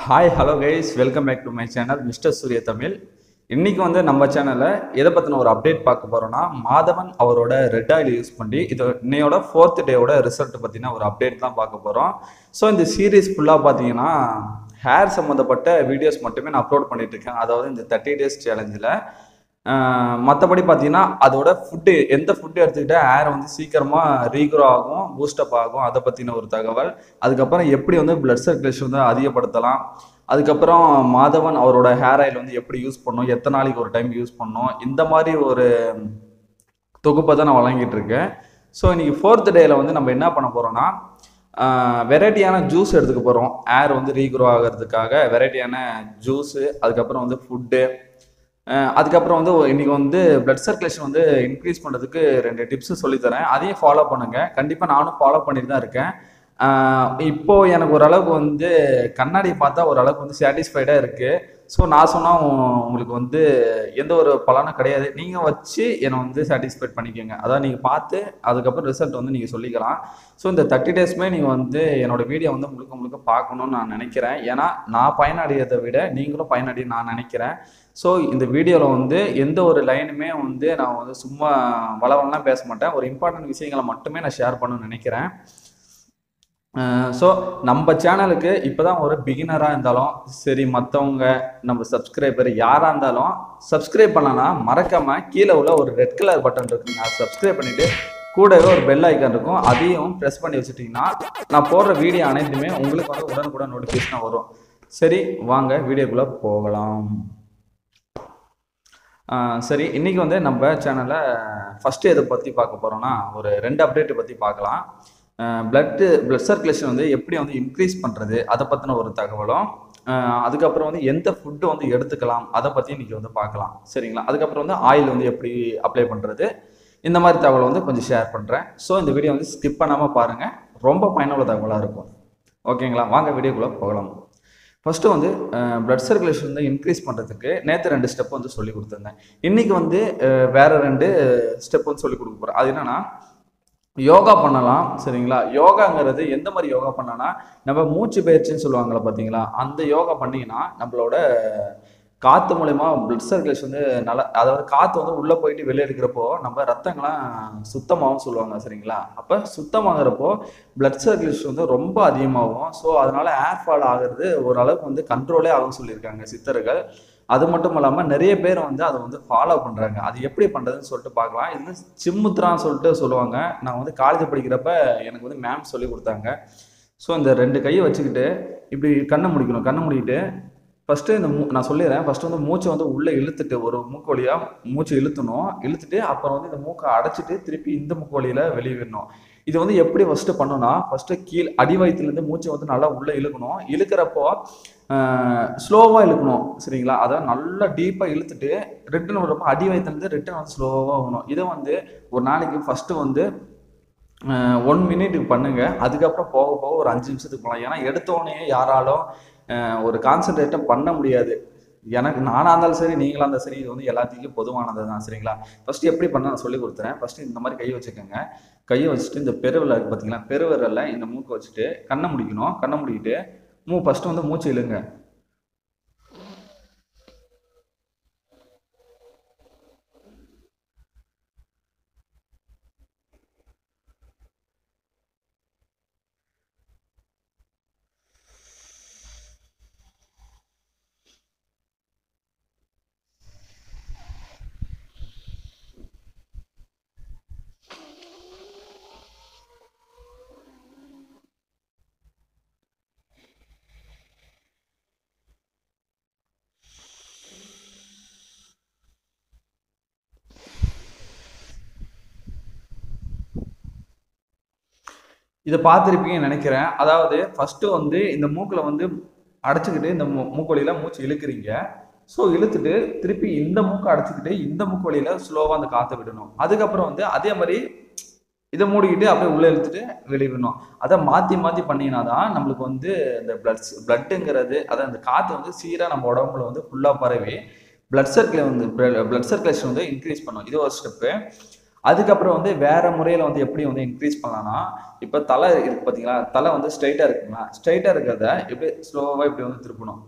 hi hello guys welcome back to my channel mister Suriya Tamil இன்னைக்கு வந்து நம்ம சேனலில் எதை பற்றின ஒரு அப்டேட் பார்க்க போகிறோம்னா மாதவன் அவரோட ரெட் ஆயில் யூஸ் பண்ணி இது இன்னையோட ஃபோர்த் டேவோட ரிசல்ட் பற்றின ஒரு அப்டேட் தான் பார்க்க போகிறோம் ஸோ இந்த சீரீஸ் ஃபுல்லாக பார்த்தீங்கன்னா ஹேர் சம்மந்தப்பட்ட வீடியோஸ் மட்டுமே நான் அப்லோட் பண்ணிட்டு இருக்கேன் அதாவது இந்த தேர்ட்டி டேஸ் சேலஞ்சில் மற்றபடி பார்த்தீங்கன்னா அதோட ஃபுட்டு எந்த ஃபுட்டு எடுத்துக்கிட்டால் ஹேர் வந்து சீக்கிரமாக ரீக்ரோ ஆகும் பூஸ்டப் ஆகும் அதை பற்றின ஒரு தகவல் அதுக்கப்புறம் எப்படி வந்து பிளட் சர்க்குலேஷன் வந்து அதிகப்படுத்தலாம் அதுக்கப்புறம் மாதவன் அவரோட ஹேர் ஆயில் வந்து எப்படி யூஸ் பண்ணணும் எத்தனை நாளைக்கு ஒரு டைம் யூஸ் பண்ணணும் இந்த மாதிரி ஒரு தொகுப்பை தான் நான் வழங்கிட்டு இருக்கேன் ஸோ இன்னைக்கு ஃபோர்த் டேயில் வந்து நம்ம என்ன பண்ண போகிறோம்னா வெரைட்டியான ஜூஸ் எடுத்துக்க போகிறோம் ஏர் வந்து ரீக்ரோ ஆகிறதுக்காக வெரைட்டியான ஜூஸு அதுக்கப்புறம் வந்து ஃபுட்டு அதுக்கப்புறம் வந்து இன்னைக்கு வந்து பிளட் சர்க்குலேஷன் வந்து இன்க்ரீஸ் பண்ணுறதுக்கு ரெண்டு டிப்ஸ் சொல்லித்தரேன் அதையும் ஃபாலோ பண்ணுங்கள் கண்டிப்பாக நானும் ஃபாலோ பண்ணிட்டு தான் இருக்கேன் ஆஹ் இப்போ எனக்கு ஓரளவுக்கு வந்து கண்ணாடி பார்த்தா ஓரளவுக்கு வந்து சாட்டிஸ்ஃபைடாக இருக்குது ஸோ நான் சொன்னால் உங்களுக்கு வந்து எந்த ஒரு பலனும் கிடையாது நீங்கள் வச்சு என்னை வந்து சாட்டிஸ்ஃபைட் பண்ணிக்கோங்க அதாவது நீங்கள் பார்த்து அதுக்கப்புறம் ரிசல்ட் வந்து நீங்கள் சொல்லிக்கலாம் ஸோ இந்த தேர்ட்டி டேஸ்மே நீங்கள் வந்து என்னோட வீடியோ வந்து முழுக்க முழுக்க பார்க்கணும்னு நான் நினைக்கிறேன் ஏன்னா நான் பயனடையதை விட நீங்களும் பயனடைய நான் நினைக்கிறேன் ஸோ இந்த வீடியோவில் வந்து எந்த ஒரு லைனுமே வந்து நான் வந்து சும்மா வளவலாம் பேச மாட்டேன் ஒரு இம்பார்ட்டன்ட் விஷயங்களை மட்டுமே நான் ஷேர் பண்ணணும்னு நினைக்கிறேன் ஸோ நம்ம சேனலுக்கு இப்போ தான் ஒரு பிகினராக இருந்தாலும் சரி மற்றவங்க நம்ம சப்ஸ்கிரைபர் யாராக இருந்தாலும் சப்ஸ்கிரைப் பண்ணனா மறக்காமல் கீழே உள்ள ஒரு ரெட் கலர் பட்டன் இருக்குங்க அதை சப்ஸ்கிரைப் பண்ணிவிட்டு கூடவே ஒரு பெல் ஐக்கான் இருக்கும் அதையும் ப்ரெஸ் பண்ணி வச்சுட்டிங்கன்னா நான் போடுற வீடியோ அனைத்துமே உங்களுக்கு வந்து உடனுக்குடன் நோட்டிஃபிகேஷனாக வரும் சரி வாங்க வீடியோக்குள்ளே போகலாம் சரி இன்றைக்கி வந்து நம்ம சேனலில் ஃபஸ்ட்டு எதை பற்றி பார்க்க போகிறோன்னா ஒரு ரெண்டு அப்டேட்டை பற்றி பார்க்கலாம் பிளட்டு பிளட் சர்க்குலேஷன் வந்து எப்படி வந்து இன்க்ரீஸ் பண்ணுறது அதை பற்றின ஒரு தகவலும் அதுக்கப்புறம் வந்து எந்த ஃபுட்டு வந்து எடுத்துக்கலாம் அதை பற்றி இன்றைக்கி வந்து பார்க்கலாம் சரிங்களா அதுக்கப்புறம் வந்து ஆயில் வந்து எப்படி அப்ளை பண்ணுறது இந்த மாதிரி தகவலை வந்து கொஞ்சம் ஷேர் பண்ணுறேன் ஸோ இந்த வீடியோ வந்து ஸ்கிப் பண்ணாமல் பாருங்கள் ரொம்ப பயனுள்ள தகவலாக இருக்கும் ஓகேங்களா வாங்க வீடியோக்குள்ளே போகலாம் ஃபஸ்ட்டு வந்து பிளட் சர்க்குலேஷன் வந்து இன்க்ரீஸ் பண்ணுறதுக்கு நேற்று ரெண்டு ஸ்டெப் வந்து சொல்லி கொடுத்துருந்தேன் இன்றைக்கி வந்து வேறு ரெண்டு ஸ்டெப் வந்து சொல்லி கொடுக்க போகிறேன் அது என்னென்னா யோகா பண்ணலாம் சரிங்களா யோகாங்கிறது எந்த மாதிரி யோகா பண்ணனா நம்ம மூச்சு பயிற்சின்னு சொல்லுவாங்களா பார்த்தீங்களா அந்த யோகா பண்ணிங்கன்னா நம்மளோட காற்று மூலயமா பிளட் சர்க்குலேஷன் வந்து நல்லா அதாவது காற்று வந்து உள்ளே போயிட்டு வெளியே எடுக்கிறப்போ நம்ம ரத்தங்கள்லாம் சுத்தமாகவும் சொல்லுவாங்க சரிங்களா அப்போ சுத்தமாகிறப்போ பிளட் சர்க்குலேஷன் வந்து ரொம்ப அதிகமாகும் ஸோ அதனால ஏர் ஃபால் ஆகிறது ஓரளவுக்கு வந்து கண்ட்ரோலே ஆகும் சொல்லியிருக்காங்க சித்தர்கள் அது மட்டும் இல்லாமல் நிறைய பேர் வந்து அதை வந்து ஃபாலோ பண்ணுறாங்க அது எப்படி பண்ணுறதுன்னு சொல்லிட்டு பார்க்கலாம் இது சிம்முத்ரான்னு சொல்லிட்டு சொல்லுவாங்க நான் வந்து காலேஜ் படிக்கிறப்ப எனக்கு வந்து மேம் சொல்லி கொடுத்தாங்க ஸோ இந்த ரெண்டு கையை வச்சுக்கிட்டு இப்படி கண்ணை முடிக்கணும் கண்ணை முடிக்கிட்டு ஃபஸ்ட்டு இந்த மூ நான் சொல்லிடுறேன் ஃபஸ்ட்டு வந்து மூச்சை வந்து உள்ளே இழுத்துட்டு ஒரு மூக்கு வழியாக மூச்சை இழுத்தணும் இழுத்துட்டு அப்புறம் வந்து இந்த மூக்கை அடைச்சிட்டு திருப்பி இந்த மூக்கு வழியில் வெளியே விடணும் இது வந்து எப்படி ஃபஸ்ட்டு பண்ணணும்னா ஃபஸ்ட்டு கீழ் அடி வயிற்றுலேருந்து மூச்சை வந்து நல்லா உள்ளே இழுக்கணும் இழுக்கிறப்போ ஸ்லோவாக இழுக்கணும் சரிங்களா அதாவது நல்லா டீப்பாக இழுத்துட்டு ரிட்டன் வரப்போ அடி வயிற்றுலேருந்து ரிட்டன் வந்து ஸ்லோவாக ஆகணும் இதை வந்து ஒரு நாளைக்கு ஃபஸ்ட்டு வந்து ஒன் மினிட்டுக்கு பண்ணுங்க அதுக்கப்புறம் போக போக ஒரு அஞ்சு நிமிஷத்துக்கு போகலாம் ஏன்னா எடுத்தோடனே யாராலும் ஒரு கான்சன்ட்ரேட்டும் பண்ண முடியாது எனக்கு நானாக இருந்தாலும் சரி நீங்களாக இருந்தாலும் சரி இது வந்து எல்லாத்துக்கும் பொதுவானது தான் சரிங்களா ஃபஸ்ட்டு எப்படி பண்ண நான் சொல்லி கொடுத்துறேன் ஃபஸ்ட்டு இந்த மாதிரி கையை வச்சுக்கோங்க கையை வச்சுட்டு இந்த பெருவிரல் இருக்குது பார்த்தீங்களா பெருவிரலில் இந்த மூக்கை வச்சுட்டு கண்ணை முடிக்கணும் கண்ணை முடிக்கிட்டு மூ ஃபஸ்ட்டு வந்து மூச்சு இழுங்க இதை பார்த்துருப்பீங்கன்னு நினைக்கிறேன் அதாவது ஃபஸ்ட்டு வந்து இந்த மூக்கில் வந்து அடைச்சிக்கிட்டு இந்த மூ மூக்கொழியில் மூச்சு இழுக்கிறீங்க ஸோ இழுத்துட்டு திருப்பி இந்த மூக்கை அடைச்சிக்கிட்டு இந்த மூக்கு வழியில் ஸ்லோவாக அந்த காற்றை விடணும் அதுக்கப்புறம் வந்து அதே மாதிரி இதை மூடிக்கிட்டு அப்படியே உள்ளே இழுத்துட்டு வெளியே விடணும் அதை மாற்றி மாற்றி பண்ணினா தான் நம்மளுக்கு வந்து இந்த பிளட்ஸ் பிளட்டுங்கிறது அதாவது அந்த காற்று வந்து சீராக நம்ம உடம்புல வந்து ஃபுல்லாக பரவி பிளட் சர்க்குலே வந்து பிளட் சர்க்குலேஷன் வந்து இன்க்ரீஸ் பண்ணும் இது ஒரு ஸ்டெப்பு அதுக்கப்புறம் வந்து வேற முறையில் வந்து எப்படி வந்து இன்க்ரீஸ் பண்ணலாம்னா இப்போ தலை இருக்கு பார்த்தீங்களா தலை வந்து ஸ்ட்ரைட்டாக இருக்குங்களா ஸ்ட்ரைட்டாக இருக்கிறத இப்படி ஸ்லோவாக இப்படி வந்து திருப்பணும்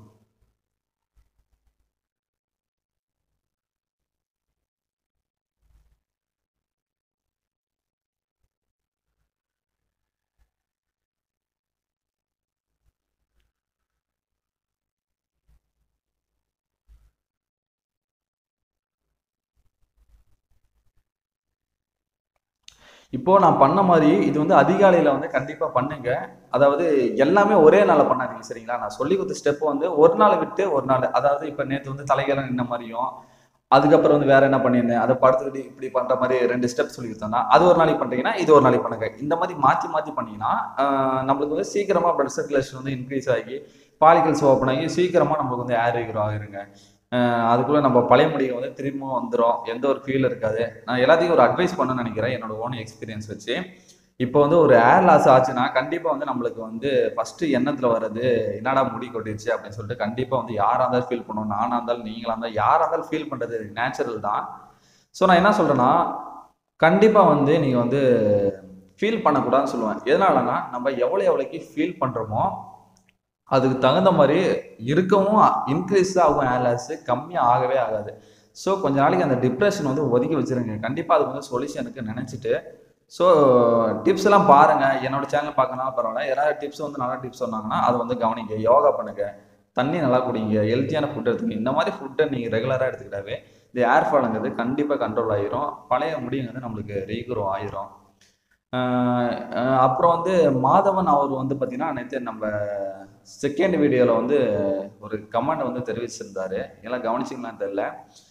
இப்போ நான் பண்ண மாதிரி இது வந்து அதிகாலையில் வந்து கண்டிப்பாக பண்ணுங்க அதாவது எல்லாமே ஒரே நாளில் பண்ணாதீங்க சரிங்களா நான் சொல்லி கொடுத்த ஸ்டெப் வந்து ஒரு நாள் விட்டு ஒரு நாள் அதாவது இப்போ நேற்று வந்து தலைகெல்லாம் நின்ன மாதிரியும் அதுக்கப்புறம் வந்து வேற என்ன பண்ணியிருந்தேன் அதை படுத்துக்கிட்டு இப்படி பண்ற மாதிரி ரெண்டு ஸ்டெப் சொல்லி கொடுத்தோம்னா அது ஒரு நாளைக்கு பண்றீங்கன்னா இது ஒரு நாளைக்கு பண்ணுங்க இந்த மாதிரி மாற்றி மாற்றி பண்ணீங்கன்னா ஆஹ் நம்மளுக்கு வந்து சீக்கிரமா பிளட் சர்க்குலேஷன் வந்து இன்க்ரீஸ் ஆகி பாலிகல்ஸ் ஓப்பன் ஆகி சீக்கிரமா நம்மளுக்கு வந்து ஏர் ரெகுலர் ஆகிருங்க ஆஹ் அதுக்குள்ள நம்ம பழைய முடியை வந்து திரும்பவும் வந்துடும் எந்த ஒரு ஃபீல் இருக்காது நான் எல்லாத்தையும் ஒரு அட்வைஸ் பண்ண நினைக்கிறேன் என்னோட ஓன் எக்ஸ்பீரியன்ஸ் வச்சு இப்போ வந்து ஒரு ஏர் லாஸ் ஆச்சுன்னா கண்டிப்பாக வந்து நம்மளுக்கு வந்து ஃபர்ஸ்ட் எண்ணத்தில் வர்றது என்னடா முடி கொட்டிருச்சு அப்படின்னு சொல்லிட்டு கண்டிப்பாக வந்து யாராக இருந்தாலும் ஃபீல் பண்ணுவோம் நானாக இருந்தாலும் நீங்களாக இருந்தாலும் யாராக இருந்தாலும் ஃபீல் பண்ணுறது நேச்சுரல் தான் ஸோ நான் என்ன சொல்கிறேன்னா கண்டிப்பாக வந்து நீங்கள் வந்து ஃபீல் பண்ணக்கூடாதுன்னு சொல்லுவேன் எதனாலனா நம்ம எவ்வளோ எவ்வளோக்கு ஃபீல் பண்ணுறோமோ அதுக்கு தகுந்த மாதிரி இருக்கவும் இன்க்ரீஸ் தான் ஆகும் ஏர்லாஸ் கம்மியாக ஆகவே ஆகாது ஸோ கொஞ்ச நாளைக்கு அந்த டிப்ரெஷன் வந்து ஒதுக்கி வச்சிருங்க கண்டிப்பாக அதுக்கு வந்து சொல்யூஷனுக்கு நினச்சிட்டு ஸோ டிப்ஸ் எல்லாம் பாருங்க என்னோட சேனல் பார்க்கணும் பரவாயில்ல யாராவது டிப்ஸ் வந்து நல்லா டிப்ஸ் சொன்னாங்கன்னா அதை வந்து கவனிங்க யோகா பண்ணுங்க தண்ணி நல்லா குடிங்க ஹெல்த்தியான ஃபுட் எடுத்துங்க இந்த மாதிரி ஃபுட்டை நீங்கள் ரெகுலராக எடுத்துக்கிட்டாவே இந்த ஏர் ஃபாலுங்கிறது கண்டிப்பாக கண்ட்ரோல் ஆயிரும் பழைய முடிங்கிறது நம்மளுக்கு ரீக்ரோ ஆயிரும் ஆஹ் ஆஹ் அப்புறம் வந்து மாதவன் அவர் வந்து பார்த்தீங்கன்னா நேற்று நம்ம செகண்ட் வீடியோவில் வந்து ஒரு கமெண்ட் வந்து தெரிவிச்சிருந்தாரு எல்லாம் கவனிச்சிங்களான்னு தெரில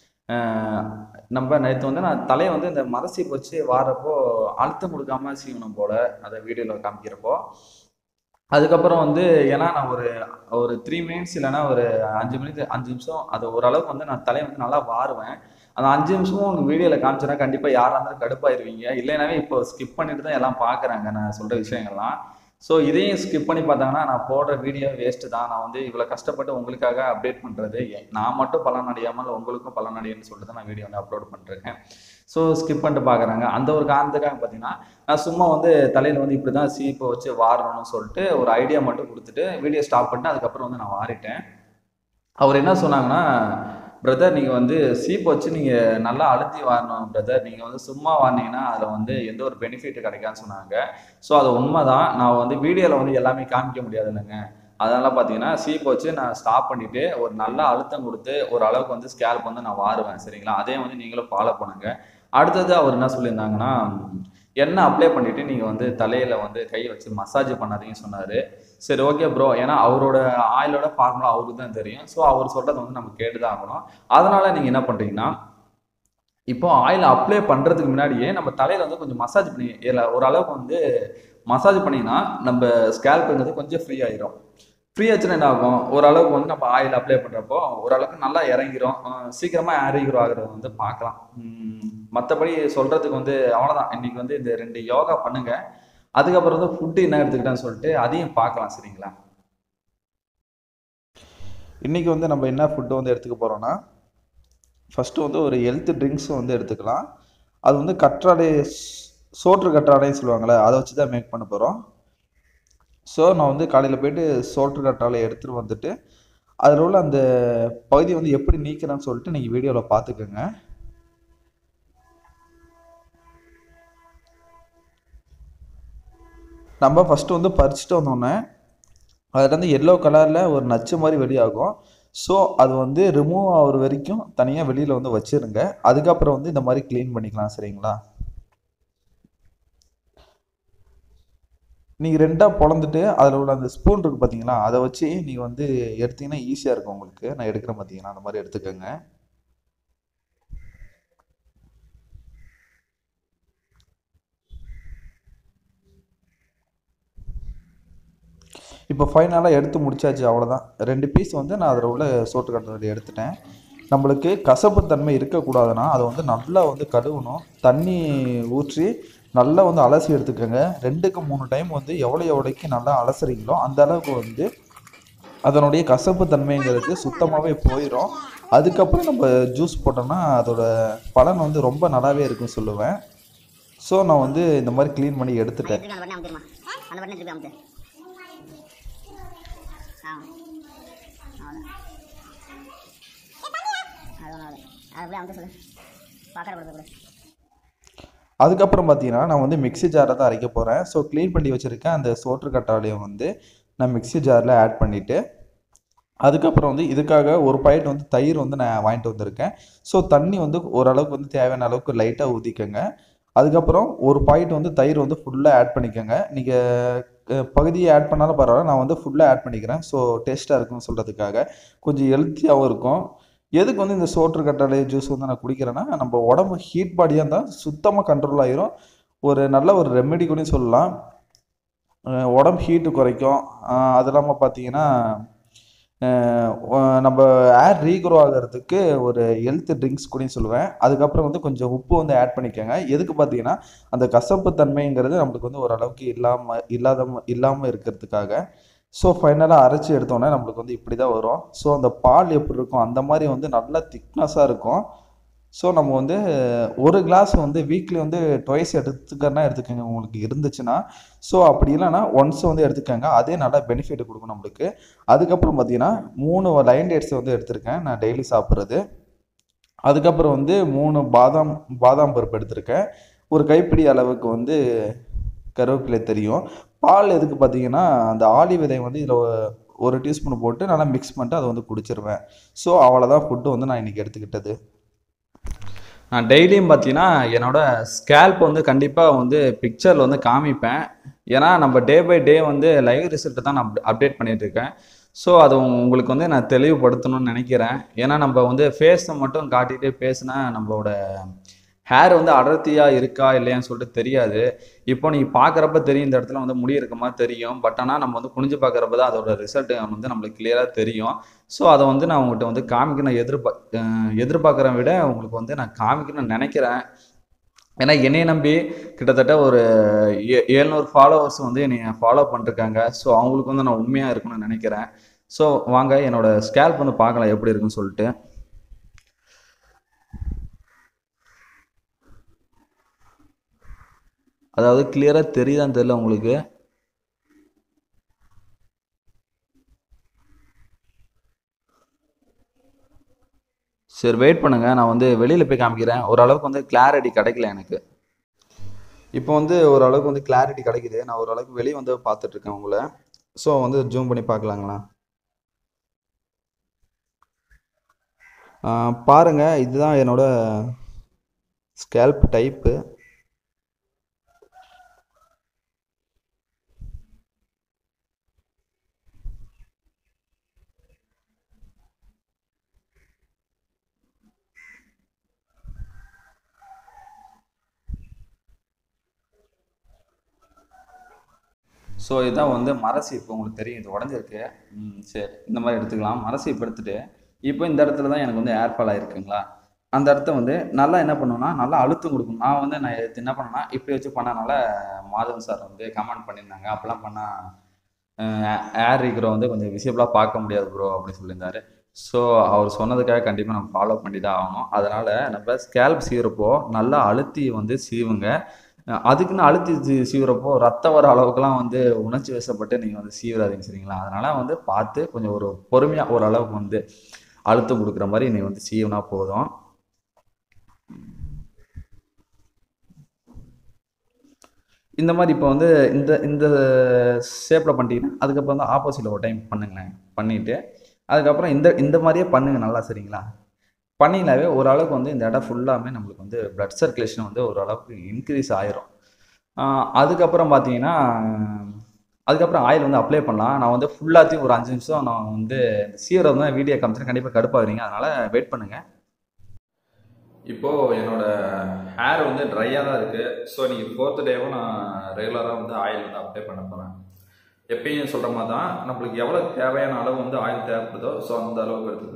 ஆஹ் நம்ம நேற்று வந்து நான் தலையை வந்து இந்த மரசீப்பு வச்சு வாரப்போ அழுத்தம் கொடுக்காம சீவனம் போல அதை வீடியோவில் காமிக்கிறப்போ அதுக்கப்புறம் வந்து ஏன்னா நான் ஒரு ஒரு த்ரீ மினிட்ஸ் இல்லைன்னா ஒரு அஞ்சு மினிட்ஸ் அஞ்சு நிமிஷம் அது ஓரளவுக்கு வந்து நான் தலையை வந்து நல்லா வாருவேன் அந்த அஞ்சு நிமிஷமும் உங்கள் வீடியோவில் காமிச்சேன்னா கண்டிப்பாக யாராக இருந்தாலும் கடுப்பாயிருவீங்க இல்லைனாவே இப்போ ஸ்கிப் பண்ணிட்டு தான் எல்லாம் பார்க்குறாங்க நான் சொல்கிற விஷயங்கள்லாம் ஸோ இதையும் ஸ்கிப் பண்ணி பார்த்தாங்கன்னா நான் போடுற வீடியோ வேஸ்ட்டு தான் நான் வந்து இவ்வளோ கஷ்டப்பட்டு உங்களுக்காக அப்டேட் பண்ணுறது நான் மட்டும் பலன் அடையாமல் உங்களுக்கும் பலன் அடையணும்னு சொல்லிட்டு தான் நான் வீடியோ வந்து அப்லோட் பண்ணுறேன் ஸோ ஸ்கிப் பண்ணிட்டு பார்க்குறாங்க அந்த ஒரு காரணத்துக்காக பார்த்தீங்கன்னா நான் சும்மா வந்து தலையில் வந்து இப்படி தான் சீப்பை வச்சு வாரணும்னு சொல்லிட்டு ஒரு ஐடியா மட்டும் கொடுத்துட்டு வீடியோ ஸ்டாப் பண்ணிட்டு அதுக்கப்புறம் வந்து நான் வாரிட்டேன் அவர் என்ன சொன்னாங்கன்னா பிரதர் நீங்கள் வந்து சீப் வச்சு நீங்கள் நல்லா அழுத்தி வாரணும் பிரதர் நீங்கள் வந்து சும்மா வாரினீங்கன்னா அதில் வந்து எந்த ஒரு பெனிஃபிட் கிடைக்காதுன்னு சொன்னாங்க ஸோ அது உண்மைதான் நான் வந்து வீடியோவில் வந்து எல்லாமே காமிக்க முடியாது இல்லைங்க அதனால பார்த்தீங்கன்னா சீப் வச்சு நான் ஸ்டாப் பண்ணிட்டு ஒரு நல்ல அழுத்தம் கொடுத்து ஒரு அளவுக்கு வந்து ஸ்கேல்ப் வந்து நான் வாருவேன் சரிங்களா அதே வந்து நீங்களும் ஃபாலோ பண்ணுங்க அடுத்தது அவர் என்ன சொல்லியிருந்தாங்கன்னா எண்ணெய் அப்ளை பண்ணிட்டு நீங்கள் வந்து தலையில் வந்து கை வச்சு மசாஜ் பண்ணாதீங்கன்னு சொன்னார் சரி ஓகே ப்ரோ ஏன்னா அவரோட ஆயிலோட ஃபார்முலா அவருக்கு தான் தெரியும் ஸோ அவர் சொல்கிறத வந்து நம்ம கேட்டு தான் ஆகணும் அதனால் நீங்கள் என்ன பண்ணுறீங்கன்னா இப்போ ஆயில் அப்ளை பண்ணுறதுக்கு முன்னாடியே நம்ம தலையில் வந்து கொஞ்சம் மசாஜ் பண்ணி இல்லை ஓரளவுக்கு வந்து மசாஜ் பண்ணிங்கன்னா நம்ம ஸ்கேல்ப்புங்கிறது கொஞ்சம் ஃப்ரீ ஆயிரும் ஃப்ரீ ஆச்சுன்னா என்ன ஆகும் ஓரளவுக்கு வந்து நம்ம ஆயில் அப்ளை பண்ணுறப்போ ஓரளவுக்கு நல்லா இறங்கிரும் அஹ் சீக்கிரமா ஏறிகிற ஆகிறத வந்து பார்க்கலாம் மற்றபடி சொல்கிறதுக்கு வந்து அவ்வளோதான் இன்னைக்கு வந்து இந்த ரெண்டு யோகா பண்ணுங்க அதுக்கப்புறம் வந்து ஃபுட்டு என்ன எடுத்துக்கிட்டேன்னு சொல்லிட்டு அதையும் பார்க்கலாம் சரிங்களா இன்றைக்கி வந்து நம்ம என்ன ஃபுட்டு வந்து எடுத்துக்க போகிறோன்னா ஃபஸ்ட்டு வந்து ஒரு ஹெல்த் ட்ரிங்க்ஸும் வந்து எடுத்துக்கலாம் அது வந்து கற்றாழை ஸ்- சோற்று கற்றாழைன்னு சொல்லுவாங்கள்ல அதை வச்சு தான் மேக் பண்ண போகிறோம் ஸோ நான் வந்து காலையில் போயிட்டு சோற்று கற்றாழையை எடுத்துகிட்டு வந்துட்டு அதில் உள்ள அந்த பகுதியை வந்து எப்படி நீக்கிறேன்னு சொல்லிட்டு நீங்கள் வீடியோவில் பார்த்துக்கோங்க நம்ம ஃபஸ்ட்டு வந்து பறிச்சுட்டு வந்தோடனே அதில் வந்து எல்லோ கலரில் ஒரு நச்சு மாதிரி வெளியாகும் ஸோ அது வந்து ரிமூவ் ஆகுற வரைக்கும் தனியாக வெளியில் வந்து வச்சிருங்க அதுக்கப்புறம் வந்து இந்த மாதிரி க்ளீன் பண்ணிக்கலாம் சரிங்களா நீங்கள் ரெண்டாக பொழந்துட்டு அதில் உள்ள அந்த ஸ்பூன் இருக்குது பார்த்தீங்களா அதை வச்சு நீங்கள் வந்து எடுத்தீங்கன்னா ஈஸியாக இருக்கும் உங்களுக்கு நான் எடுக்கிறேன் பார்த்தீங்கன்னா அந்த மாதிரி எடுத்துக்கோங்க இப்போ ஃபைனலாக எடுத்து முடிச்சாச்சு அவ்வளோதான் ரெண்டு பீஸ் வந்து நான் அதில் உள்ள சோட்டு கட்டத்தில் எடுத்துட்டேன் நம்மளுக்கு கசப்பு தன்மை இருக்கக்கூடாதுன்னா அதை வந்து நல்லா வந்து கழுவணும் தண்ணி ஊற்றி நல்லா வந்து அலசி எடுத்துக்கோங்க ரெண்டுக்கு மூணு டைம் வந்து எவ்வளோ எவ்வளோக்கு நல்லா அலசுறீங்களோ அந்த அளவுக்கு வந்து அதனுடைய கசப்பு தன்மைங்கிறது சுத்தமாகவே போயிடும் அதுக்கப்புறம் நம்ம ஜூஸ் போட்டோம்னா அதோட பலன் வந்து ரொம்ப நல்லாவே இருக்குன்னு சொல்லுவேன் ஸோ நான் வந்து இந்த மாதிரி க்ளீன் பண்ணி எடுத்துட்டேன் திருப்பி அந்த பட்டனை அமுத்திடுமா அந்த பட்டனை திருப்பி அமுத்து ஆ அவ்வளோதான் அது ஒன்றும் அது அப்படியே அமுத்த சொல்லு பார்க்கற கொடுத்து கொடு அதுக்கப்புறம் பார்த்தீங்கன்னா நான் வந்து மிக்ஸி ஜாரை தான் அரைக்க போகிறேன் ஸோ க்ளீன் பண்ணி வச்சுருக்கேன் அந்த சோற்று கட்டாலையும் வந்து நான் மிக்ஸி ஜாரில் ஆட் பண்ணிவிட்டு அதுக்கப்புறம் வந்து இதுக்காக ஒரு பாக்கெட் வந்து தயிர் வந்து நான் வாங்கிட்டு வந்திருக்கேன் ஸோ தண்ணி வந்து ஓரளவுக்கு வந்து தேவையான அளவுக்கு லைட்டாக ஊற்றிக்கங்க அதுக்கப்புறம் ஒரு பாக்கெட் வந்து தயிர் வந்து ஃபுல்லாக ஆட் பண்ணிக்கோங்க நீங்கள் பகுதியை ஆட் பண்ணாலும் பரவாயில்ல நான் வந்து ஃபுல்லாக ஆட் பண்ணிக்கிறேன் ஸோ டேஸ்ட்டாக இருக்குன்னு சொல்கிறதுக்காக கொஞ்சம் ஹெல்த்தியாகவும் இருக்கும் எதுக்கு வந்து இந்த சோற்று கற்றாழை ஜூஸ் வந்து நான் குடிக்கிறேன்னா நம்ம உடம்பு ஹீட் பாடியாக இருந்தால் சுத்தமாக கண்ட்ரோல் ஆயிரும் ஒரு நல்ல ஒரு ரெமெடி கூட சொல்லலாம் அஹ் உடம்பு ஹீட்டு குறைக்கும் அஹ் அது இல்லாமல் பார்த்தீங்கன்னா அஹ் ஒ- நம்ம ஏர் ரீக்ரோ ஆகிறதுக்கு ஒரு ஹெல்த் ட்ரிங்க்ஸ் கூட சொல்லுவேன் அதுக்கப்புறம் வந்து கொஞ்சம் உப்பு வந்து ஆட் பண்ணிக்கோங்க எதுக்கு பார்த்தீங்கன்னா அந்த கசப்பு தன்மைங்கிறது நம்மளுக்கு வந்து ஓரளவுக்கு இல்லாமல் இல்லாத இல்லாமல் இருக்கிறதுக்காக ஸோ ஃபைனலாக அரைச்சி எடுத்தோன்னே நம்மளுக்கு வந்து இப்படி தான் வரும் ஸோ அந்த பால் எப்படி இருக்கும் அந்த மாதிரி வந்து நல்லா திக்னஸாக இருக்கும் ஸோ நம்ம வந்து ஒரு கிளாஸ் வந்து வீக்லி வந்து டுவைஸ் எடுத்துக்கிறனா எடுத்துக்கோங்க உங்களுக்கு இருந்துச்சுன்னா ஸோ அப்படி இல்லைன்னா ஒன்ஸ் வந்து எடுத்துக்கோங்க அதே நல்லா பெனிஃபிட் கொடுக்கும் நம்மளுக்கு அதுக்கப்புறம் பார்த்தீங்கன்னா மூணு லைன் டேட்ஸ் வந்து எடுத்திருக்கேன் நான் டெய்லி சாப்பிட்றது அதுக்கப்புறம் வந்து மூணு பாதாம் பாதாம் பருப்பு எடுத்திருக்கேன் ஒரு கைப்பிடி அளவுக்கு வந்து கருவேப்பிலை தெரியும் பால் எதுக்கு பார்த்தீங்கன்னா அந்த ஆளி விதை வந்து இதில் ஒரு டீஸ்பூன் போட்டு நல்லா மிக்ஸ் பண்ணிட்டு அதை வந்து குடிச்சிருவேன் ஸோ அவ்வளோதான் ஃபுட்டு வந்து நான் இன்றைக்கி எடுத்துக்கிட்டது நான் டெய்லியும் பார்த்தீங்கன்னா என்னோட ஸ்கேல்ப் வந்து கண்டிப்பாக வந்து பிக்சரில் வந்து காமிப்பேன் ஏன்னா நம்ம டே பை டே வந்து லைவ் ரிசல்ட்டை தான் நான் அப்டேட் பண்ணிட்டு இருக்கேன் ஸோ அது உங்களுக்கு வந்து நான் தெளிவுபடுத்தணும்னு நினைக்கிறேன் ஏன்னா நம்ம வந்து ஃபேஸை மட்டும் காட்டிகிட்டே பேசினா நம்மளோட ஹேர் வந்து அடர்த்தியாக இருக்கா இல்லையான்னு சொல்லிட்டு தெரியாது இப்போ நீங்கள் பார்க்குறப்ப தெரியும் இந்த இடத்துல வந்து முடி இருக்க மாதிரி தெரியும் பட் ஆனால் நம்ம வந்து குனிஞ்சு பார்க்குறப்ப தான் அதோட ரிசல்ட் வந்து நம்மளுக்கு கிளியராக தெரியும் ஸோ அதை வந்து நான் உங்கள்கிட்ட வந்து காமிக்கணும் எதிர்பா அஹ் எதிர்பார்க்குறத விட உங்களுக்கு வந்து நான் காமிக்கணும்னு நினைக்கிறேன் ஏன்னா என்னைய நம்பி கிட்டத்தட்ட ஒரு ஏ- ஏழ்நூறு ஃபாலோவர்ஸ் வந்து என்னை ஃபாலோ பண்ணிருக்காங்க ஸோ அவங்களுக்கு வந்து நான் உண்மையாக இருக்கணும்னு நினைக்கிறேன் ஸோ வாங்க என்னோட ஸ்கேல்ப் வந்து பார்க்கலாம் எப்படி இருக்குன்னு சொல்லிட்டு அதாவது கிளியராக தெரியுதான்னு தெரியல உங்களுக்கு சரி வெயிட் பண்ணுங்க நான் வந்து வெளியில் போய் காமிக்கிறேன் ஓரளவுக்கு வந்து கிளாரிட்டி கிடைக்கல எனக்கு இப்போ வந்து ஓரளவுக்கு வந்து கிளாரிட்டி கிடைக்குது நான் ஓரளவுக்கு வெளியே வந்து பார்த்துட்டு இருக்கேன் உங்களை ஸோ வந்து ஜூம் பண்ணி பார்க்கலாங்களா ஆஹ் பாருங்க இதுதான் என்னோட ஸ்கேல்ப் டைப்பு ஸோ இதான் வந்து மரசீப்பு உங்களுக்கு தெரியும் இது உடஞ்சிருக்கு ம் சரி இந்த மாதிரி எடுத்துக்கலாம் மரசீப்பு எடுத்துட்டு இப்போ இந்த இடத்துல தான் எனக்கு வந்து ஏர் ஃபால் ஆயிருக்குங்களா அந்த இடத்த வந்து நல்லா என்ன பண்ணுவேன்னா நல்லா அழுத்தம் கொடுக்கும் நான் வந்து நான் எடுத்து என்ன பண்ணேன்னா இப்படி வச்சு பண்ணனால மாதவன் சார் வந்து கமெண்ட் பண்ணியிருந்தாங்க அப்போல்லாம் பண்ணால் ஏர் இருக்கிற வந்து கொஞ்சம் விசிபிளாக பார்க்க முடியாது ப்ரோ அப்படின்னு சொல்லியிருந்தாரு ஸோ அவர் சொன்னதுக்காக கண்டிப்பாக நம்ம ஃபாலோ பண்ணி தான் ஆகணும் அதனால் நம்ம ஸ்கேல்ப் சீவுறப்போ நல்லா அழுத்தி வந்து சீவுங்க அஹ் அதுக்குன்னு அழுத்தி சீ- சீவுறப்போ ரத்தம் வர அளவுக்குலாம் வந்து உணர்ச்சி வசப்பட்டு நீங்கள் வந்து சீவுறாதீங்க சரிங்களா அதனால் வந்து பார்த்து கொஞ்சம் ஒரு பொறுமையாக ஒரு அளவுக்கு வந்து அழுத்தம் கொடுக்குற மாதிரி நீ வந்து சீவுனா போதும் இந்த மாதிரி இப்போ வந்து இந்த இந்த ஷேப்பில் பண்ணிட்டீங்கன்னா அதுக்கப்புறம் வந்து ஆப்போசிட்டில் ஒரு டைம் பண்ணுங்களேன் பண்ணிவிட்டு அதுக்கப்புறம் இந்த இந்த மாதிரியே பண்ணுங்க நல்லா சரிங்களா பண்ணிங்கனாவே ஓரளவுக்கு வந்து இந்த இடம் ஃபுல்லாமே நம்மளுக்கு வந்து blood சர்க்குலேஷன் வந்து ஓரளவுக்கு இன்க்ரீஸ் ஆயிரும் ஆஹ் அதுக்கப்புறம் பார்த்தீங்கன்னா அதுக்கப்புறம் ஆயில் வந்து அப்ளை பண்ணலாம் நான் வந்து ஃபுல்லாத்தையும் ஒரு அஞ்சு நிமிஷம் நான் வந்து இந்த சீரம் தான் வீடியோ காமிச்சேன் கண்டிப்பாக கடுப்பாகிறீங்க அதனால் வெயிட் பண்ணுங்கள் இப்போது என்னோட ஹேர் வந்து ட்ரையாக தான் இருக்குது ஸோ நீங்கள் ஃபோர்த் டேவும் நான் ரெகுலராக வந்து ஆயில் வந்து அப்ளை பண்ண போகிறேன் எப்பயும் சொல்கிற மாதிரி தான் நம்மளுக்கு எவ்வளோ தேவையான அளவு வந்து ஆயில் தேவைப்படுதோ ஸோ அந்த அளவுக்கு எடுத்துக்கோங்க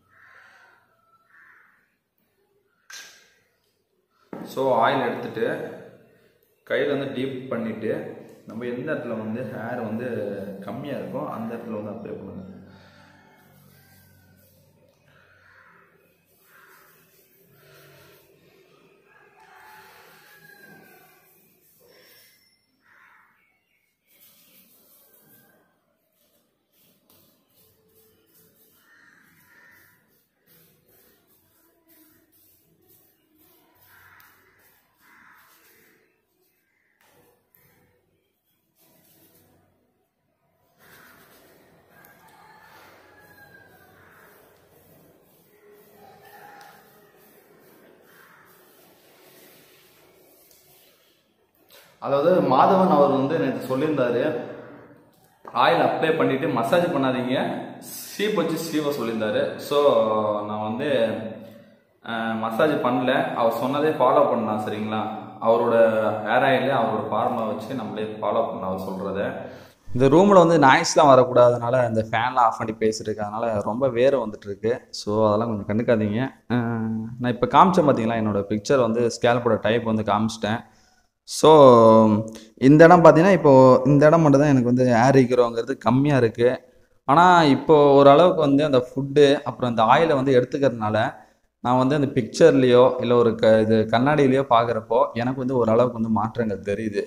ஸோ ஆயில் எடுத்துட்டு கையில் வந்து டீப் பண்ணிவிட்டு நம்ம எந்த இடத்துல வந்து ஹேர் வந்து கம்மியாக இருக்கோ அந்த இடத்துல வந்து அப்ளை பண்ணுங்க அதாவது மாதவன் அவர் வந்து நேற்று சொல்லியிருந்தாரு ஆயில் அப்ளை பண்ணிட்டு மசாஜ் பண்ணாதீங்க சீப் வச்சு சீவ சொல்லியிருந்தாரு ஸோ நான் வந்து மசாஜ் பண்ணல அவர் சொன்னதே ஃபாலோ பண்ணலாம் சரிங்களா அவரோட ஹேர் ஆயில் அவரோட ஃபார்மை வச்சு நம்மளே ஃபாலோ பண்ணலாம் அவர் சொல்கிறத இந்த ரூமில் வந்து நாய்ஸ்லாம் வரக்கூடாதனால இந்த ஃபேன்லாம் ஆஃப் பண்ணி பேசிட்டு இருக்கு அதனால ரொம்ப வேறு வந்துட்டு இருக்கு ஸோ அதெல்லாம் கொஞ்சம் கண்டுக்காதீங்க அஹ் நான் இப்போ காமிச்சேன் பார்த்தீங்களா என்னோட பிக்சர் வந்து ஸ்கேல்போட டைப் வந்து காமிச்சிட்டேன் ஸோ இந்த இடம் பார்த்தீங்கன்னா இப்போ இந்த இடம் மட்டும் தான் எனக்கு வந்து ஏர் ஈக்கிறோங்கிறது கம்மியாக இருக்குது ஆனால் இப்போ ஓரளவுக்கு வந்து அந்த ஃபுட்டு அப்புறம் இந்த ஆயிலை வந்து எடுத்துக்கிறதுனால நான் வந்து அந்த பிக்சர்லேயோ இல்லை ஒரு க இது கண்ணாடியிலையோ பார்க்குறப்போ எனக்கு வந்து ஓரளவுக்கு வந்து மாற்றங்கள் தெரியுது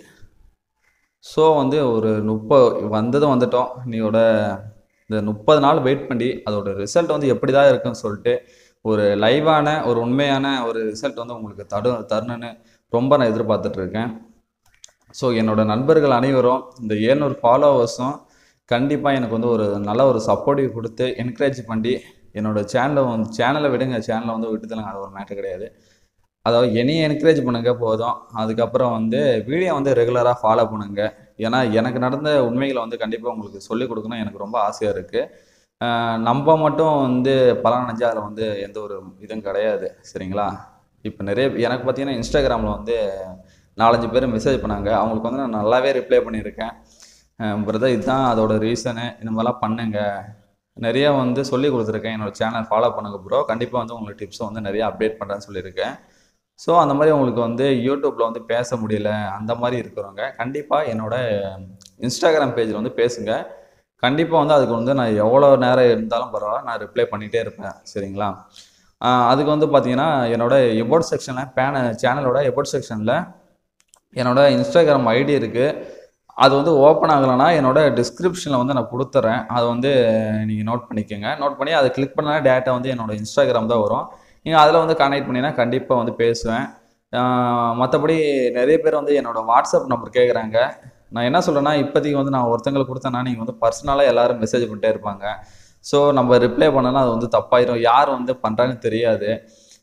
ஸோ வந்து ஒரு முப்பது வந்ததும் வந்துட்டோம் நீயோட இந்த முப்பது நாள் வெயிட் பண்ணி அதோட ரிசல்ட் வந்து எப்படி தான் இருக்குன்னு சொல்லிட்டு ஒரு லைவான ஒரு உண்மையான ஒரு ரிசல்ட் வந்து உங்களுக்கு தடு தரணுன்னு ரொம்ப நான் எதிர்பார்த்துட்டு இருக்கேன் ஸோ என்னோட நண்பர்கள் அனைவரும் இந்த ஏழ்நூறு ஃபாலோவர்ஸும் கண்டிப்பாக எனக்கு வந்து ஒரு நல்ல ஒரு சப்போர்ட்டிவ் கொடுத்து என்கரேஜ் பண்ணி என்னோட சேனலை வந்து சேனலை விடுங்க சேனலை வந்து விட்டுதலுங்க அது ஒரு மேட்டர் கிடையாது அதாவது என்னையும் என்கரேஜ் பண்ணுங்க போதும் அதுக்கப்புறம் வந்து வீடியோ வந்து ரெகுலராக ஃபாலோ பண்ணுங்க ஏன்னா எனக்கு நடந்த உண்மைகளை வந்து கண்டிப்பாக உங்களுக்கு சொல்லிக் கொடுக்கணும் எனக்கு ரொம்ப ஆசையாக இருக்குது நம்ம மட்டும் வந்து பலன் அடைஞ்சா அதில் வந்து எந்த ஒரு இதுவும் கிடையாது சரிங்களா இப்போ நிறைய எனக்கு பார்த்தீங்கன்னா இன்ஸ்டாகிராமில் வந்து நாலஞ்சு பேர் மெசேஜ் பண்ணாங்க அவங்களுக்கு வந்து நான் நல்லாவே ரிப்ளை பண்ணியிருக்கேன் பிரதர் இதுதான் அதோட ரீசனு இந்த மாதிரிலாம் பண்ணுங்க நிறைய வந்து சொல்லி கொடுத்துருக்கேன் என்னோட சேனல் ஃபாலோ பண்ணுங்க ப்ரோ கண்டிப்பாக வந்து உங்களுக்கு டிப்ஸை வந்து நிறைய அப்டேட் பண்ணுறேன்னு சொல்லியிருக்கேன் ஸோ அந்த மாதிரி உங்களுக்கு வந்து யூடியூப்பில் வந்து பேச முடியல அந்த மாதிரி இருக்கிறவங்க கண்டிப்பாக என்னோட இன்ஸ்டாகிராம் பேஜில் வந்து பேசுங்க கண்டிப்பாக வந்து அதுக்கு வந்து நான் எவ்வளோ நேரம் இருந்தாலும் பரவாயில்ல நான் ரிப்ளை பண்ணிகிட்டே இருப்பேன் சரிங்களா ஆஹ் அதுக்கு வந்து பார்த்தீங்கன்னா என்னோட எபோட் செக்ஷனில் பேன சேனலோட எபோட் செக்ஷனில் என்னோட இன்ஸ்டாகிராம் ஐடி இருக்குது அது வந்து ஓப்பன் ஆகலைன்னா என்னோட டிஸ்கிரிப்ஷனில் வந்து நான் கொடுத்துட்றேன் அதை வந்து நீங்கள் நோட் பண்ணிக்கோங்க நோட் பண்ணி அதை கிளிக் பண்ணா டேட்டா வந்து என்னோட இன்ஸ்டாகிராம் தான் வரும் நீங்கள் அதில் வந்து கனெக்ட் பண்ணினா கண்டிப்பாக வந்து பேசுவேன் மற்றபடி நிறைய பேர் வந்து என்னோட வாட்ஸ்அப் நம்பர் கேட்குறாங்க நான் என்ன சொல்கிறேன்னா இப்போதைக்கு வந்து நான் ஒருத்தங்களுக்கு கொடுத்தேன்னா நீங்கள் வந்து பர்சனலாக எல்லாரும் மெசேஜ் பண்ணிட்டே இருப்பாங்க ஸோ நம்ம ரிப்ளை பண்ணனா அது வந்து தப்பாயிரும் யார் வந்து பண்ணுறாங்கன்னு தெரியாது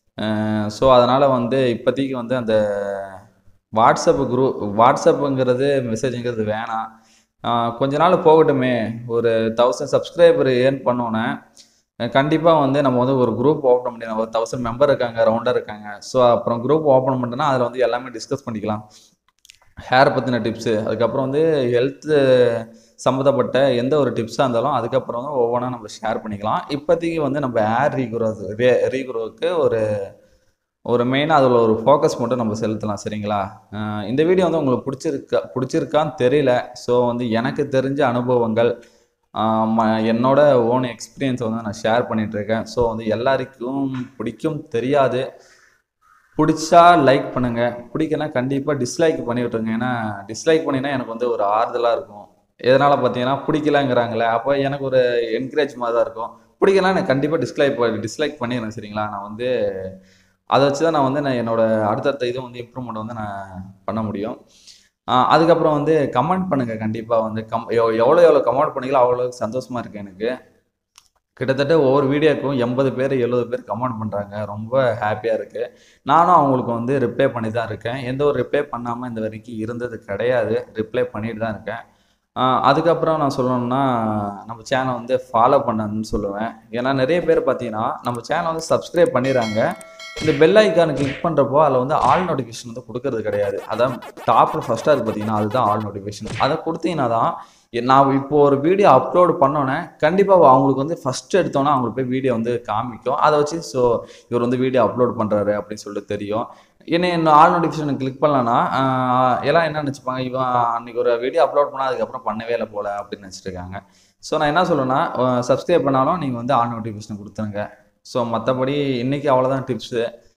ஸோ அதனால் வந்து இப்போதைக்கு வந்து அந்த வாட்ஸ்அப் குரூப் வாட்ஸ்அப்புங்கிறது மெசேஜுங்கிறது வேணாம் ஆஹ் கொஞ்ச நாள் போகட்டுமே ஒரு தௌசண்ட் சப்ஸ்கிரைபர் ஏர்ன் பண்ணோன்னே கண்டிப்பாக வந்து நம்ம வந்து ஒரு குரூப் ஓப்பன் பண்ணி ஒரு தௌசண்ட் மெம்பர் இருக்காங்க ரவுண்டாக இருக்காங்க ஸோ அப்புறம் குரூப் ஓப்பன் பண்ணிட்டோன்னா அதில் வந்து எல்லாமே டிஸ்கஸ் பண்ணிக்கலாம் ஹேர் பற்றின டிப்ஸு அதுக்கப்புறம் வந்து ஹெல்த்து சம்மந்தப்பட்ட எந்த ஒரு டிப்ஸாக இருந்தாலும் அதுக்கப்புறம் வந்து ஒவ்வொன்றா நம்ம ஷேர் பண்ணிக்கலாம் இப்போதைக்கு வந்து நம்ம ஹேர் ரீக்ரோத் ரே ரீக்ரோவுக்கு ஒரு ஒரு மெயினாக அதில் ஒரு ஃபோக்கஸ் மட்டும் நம்ம செலுத்தலாம் சரிங்களா அஹ் இந்த வீடியோ வந்து உங்களுக்கு பிடிச்சிருக்கா பிடிச்சிருக்கான்னு தெரியல ஸோ வந்து எனக்கு தெரிஞ்ச அனுபவங்கள் ஆஹ் ம- என்னோட ஓன் எக்ஸ்பீரியன்ஸ் வந்து நான் ஷேர் பண்ணிட்டு இருக்கேன் ஸோ வந்து எல்லாருக்கும் பிடிக்கும் தெரியாது பிடிச்சா லைக் பண்ணுங்க பிடிக்கனா கண்டிப்பாக டிஸ்லைக் பண்ணி விட்டுருங்க ஏன்னா டிஸ்லைக் பண்ணினா எனக்கு வந்து ஒரு ஆறுதலாக இருக்கும் எதனால் பார்த்தீங்கன்னா பிடிக்கலங்கிறாங்களே அப்போ எனக்கு ஒரு என்கரேஜ் மாதிரி தான் இருக்கும் பிடிக்கலாம் எனக்கு கண்டிப்பாக டிஸ்லைக் டிஸ்லைக் பண்ணிடுறேன் சரிங்களா நான் வந்து அதை வச்சு தான் நான் வந்து நான் என்னோட அடுத்தடுத்த இது வந்து இம்ப்ரூவ்மெண்ட் வந்து நான் பண்ண முடியும் ஆஹ் அதுக்கப்புறம் வந்து கமெண்ட் பண்ணுங்க கண்டிப்பாக வந்து கம் எவ் எவ்வளோ எவ்வளோ கமெண்ட் பண்ணீங்களோ அவ்வளோ சந்தோஷமா இருக்கு எனக்கு கிட்டத்தட்ட ஒவ்வொரு வீடியோக்கும் எண்பது பேர் எழுபது பேர் கமெண்ட் பண்ணுறாங்க ரொம்ப ஹாப்பியாக இருக்குது நானும் அவங்களுக்கு வந்து ரிப்ளை பண்ணி தான் இருக்கேன் எந்த ஒரு ரிப்ளை பண்ணாமல் இந்த வரைக்கும் இருந்தது கிடையாது ரிப்ளை பண்ணிட்டு தான் இருக்கேன் ஆஹ் அதுக்கப்புறம் நான் சொல்லணும்னா நம்ம சேனலை வந்து ஃபாலோ பண்ணணும்னு சொல்லுவேன் ஏன்னா நிறைய பேர் பார்த்தீங்கன்னா நம்ம சேனலை வந்து சப்ஸ்கிரைப் பண்ணிடுறாங்க இந்த பெல் ஐக்கானை கிளிக் பண்ணுறப்போ அதில் வந்து ஆல் நோட்டிஃபிகேஷன் வந்து கொடுக்கறது கிடையாது அதான் டாப்பில் ஃபஸ்ட்டாக இருக்குது பார்த்தீங்கன்னா அதுதான் ஆல் நோட்டிஃபிகேஷன் அதை கொடுத்தீங்கன்னா தான் எ- நான் இப்போ ஒரு வீடியோ அப்லோட் பண்ணோன்னே கண்டிப்பாக அவங்களுக்கு வந்து ஃபஸ்ட் எடுத்தோன்னே அவங்களுக்கு போய் வீடியோ வந்து காமிக்கும் அதை வச்சு ஸோ இவர் வந்து வீடியோ அப்லோட் பண்ணுறாரு அப்படின்னு சொல்லிட்டு தெரியும் என்ன என்ன ஆல் நோட்டிஃபிகேஷன் கிளிக் பண்ணலன்னா ஆஹ் எல்லாம் என்ன நினச்சிப்பாங்க இவன் அன்னைக்கு ஒரு வீடியோ அப்லோட் பண்ணால் அதுக்கப்புறம் பண்ணவே இல்லை போல அப்படின்னு நினச்சிட்டு இருக்காங்க ஸோ நான் என்ன சொல்லுவேன்னா சப்ஸ்கிரைப் பண்ணாலும் நீங்கள் வந்து ஆல் நோட்டிஃபிகேஷன் கொடுத்துருங்க ஸோ மற்றபடி இன்றைக்கி அவ்வளோதான் டிப்ஸு